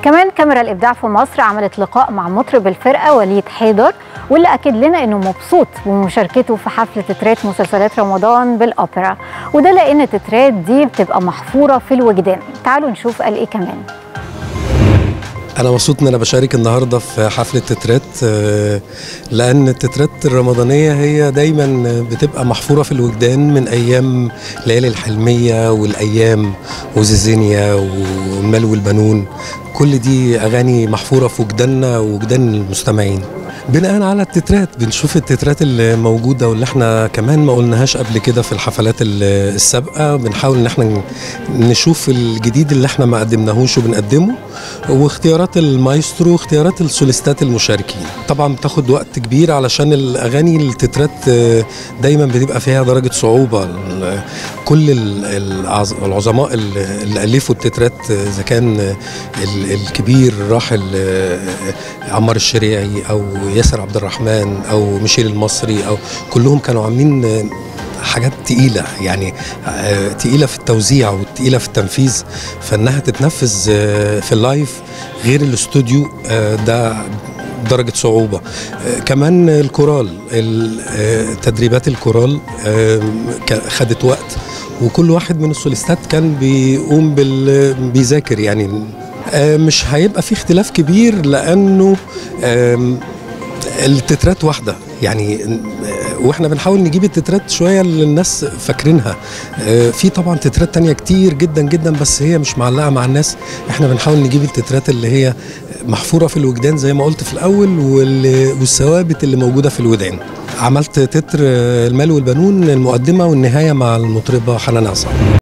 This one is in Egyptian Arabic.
كمان كاميرا الابداع في مصر عملت لقاء مع مطرب الفرقه وليد حيدر واللي اكد لنا انه مبسوط بمشاركته في حفل تترات مسلسلات رمضان بالاوبرا وده لان التترات دي بتبقى محفوره في الوجدان تعالوا نشوف قال ايه كمان انا مبسوط ان انا بشارك النهارده في حفله تترات آه، لان التترات الرمضانيه هي دايما بتبقى محفوره في الوجدان من ايام ليالي الحلميه والايام وزيزينيا والمال والبنون كل دي اغاني محفوره في وجداننا ووجدان المستمعين بناء على التترات بنشوف التترات اللي موجوده واللي احنا كمان ما قلناهاش قبل كده في الحفلات ال- السابقه بنحاول ان احنا نشوف الجديد اللي احنا ما قدمناهوش وبنقدمه واختيارات المايسترو واختيارات السوليستات المشاركين طبعا بتاخد وقت كبير علشان الاغاني التترات آه، دايما بتبقى فيها درجه صعوبه ال- كل ال- العظ- العظماء اللي اللي الفوا التترات آه، اذا كان آه، ال- الكبير الراحل آه، عمار الشريعي او ياسر عبد الرحمن او ميشيل المصري او كلهم كانوا عاملين آه، حاجات تقيلة يعني آه، تقيلة في التوزيع وتقيلة في التنفيذ فإنها تتنفذ آه، في اللايف غير الاستوديو آه، ده درجة صعوبة آه، كمان الكورال ال- آه، تدريبات الكورال آه، ك- خدت وقت وكل واحد من السوليستات كان بيقوم بال بيذاكر يعني آه، مش هيبقى في اختلاف كبير لأنه آم، التترات واحدة يعني آه، واحنا بنحاول نجيب التترات شوية اللي الناس فاكرينها آه، في طبعا تترات تانية كتير جدا جدا بس هي مش معلقة مع الناس احنا بنحاول نجيب التترات اللي هي محفورة في الوجدان زي ما قلت في الأول وال- والثوابت اللي موجودة في الودان عملت تتر آه، المال والبنون المقدمة والنهاية مع المطربة حنان عصام